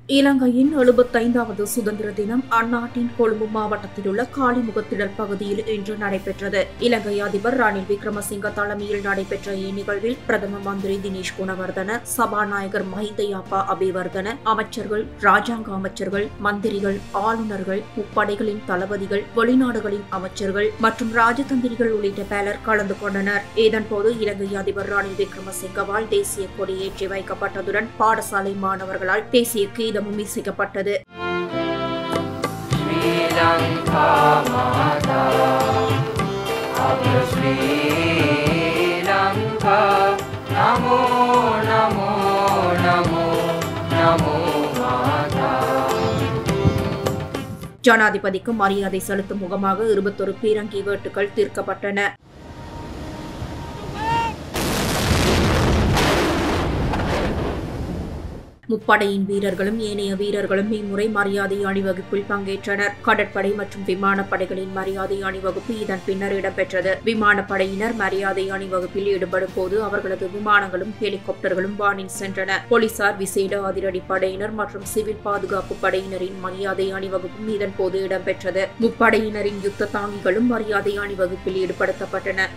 இலங்கையின் எழுபத்தைந்தாவது சுதந்திர தினம் அந்நாட்டின் கொழும்பு மாவட்டத்தில் உள்ள காளிமுகத்திடல் பகுதியில் இன்று நடைபெற்றது இலங்கை அதிபர் ரணில் விக்ரமசிங்க தலைமையில் நடைபெற்ற இந்நிகழ்வில் பிரதம மந்திரி தினேஷ் குணவர்தன சபாநாயகர் மஹிந்த யாப்பா அபிவர்தன அமைச்சர்கள் ராஜாங்க அமைச்சர்கள் மந்திரிகள் ஆளுநர்கள் முப்படைகளின் தளபதிகள் வெளிநாடுகளின் அமைச்சர்கள் மற்றும் ராஜதந்திரிகள் உள்ளிட்ட பலர் கலந்து கொண்டனர் இதன்போது இலங்கை அதிபர் ரணில் விக்ரமசிங்கவால் தேசிய கொடி ஏற்றி வைக்கப்பட்டதுடன் பாடசாலை மாணவர்களால் தேசிய கீதமும் இசைக்கப்பட்டது Sri Lanka Mata of Sri Lanka Namo Namo Namo Namo Mata ஜனாதிபதிக்கு மரியாதை செலுத்தும் முகமாக இருபத்தொரு பீரங்கி வேட்டுகள் தீர்க்கப்பட்டன முப்படையின் வீரர்களும் ஏனைய வீரர்களும் இம்முறை மரியாதை அணிவகுப்பில் பங்கேற்றனர் கடற்படை மற்றும் விமானப்படைகளின் மரியாதை அணிவகுப்பு இதன் பின்னர் இடம்பெற்றது விமானப்படையினர் மரியாதை அணிவகுப்பில் ஈடுபடும் போது அவர்களது விமானங்களும் ஹெலிகாப்டர்களும் வானில் சென்றன போலீசார் விசேட அதிரடி படையினர் மற்றும் சிவில் பாதுகாப்பு படையினரின் மரியாதை அணிவகுப்பும் இதன் போது இடம்பெற்றது முப்படையினரின் யுத்த தாங்கிகளும் மரியாதை அணிவகுப்பில் ஈடுபடுத்தப்பட்டன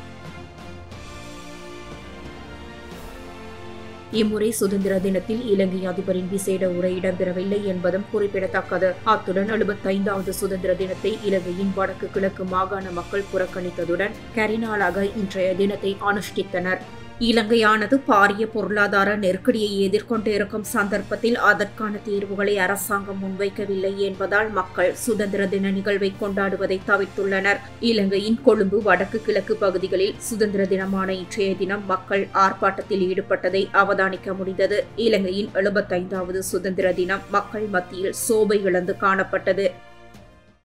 இம்முறை சுதந்திர தினத்தில் இலங்கை அதிபரின் விசேட உரை இடம்பெறவில்லை என்பதும் குறிப்பிடத்தக்கது அத்துடன் எழுபத்தைந்தாவது சுதந்திர தினத்தை இலங்கையின் வடக்கு கிழக்கு மாகாண மக்கள் புறக்கணித்ததுடன் கரிநாளாக இன்றைய தினத்தை அனுஷ்டித்தனர் இலங்கையானது பாரிய பொருளாதார நெருக்கடியை எதிர்கொண்டிருக்கும் சந்தர்ப்பத்தில் அதற்கான தீர்வுகளை அரசாங்கம் முன்வைக்கவில்லை என்பதால் மக்கள் சுதந்திர தின நிகழ்வை கொண்டாடுவதை தவிர்த்துள்ளனர் இலங்கையின் கொழும்பு வடக்கு கிழக்கு பகுதிகளில் சுதந்திர தினமான இன்றைய தினம் மக்கள் ஆர்ப்பாட்டத்தில் ஈடுபட்டதை அவதானிக்க முடிந்தது இலங்கையின் எழுபத்தைந்தாவது சுதந்திர தினம் மக்கள் மத்தியில் சோபை இழந்து காணப்பட்டது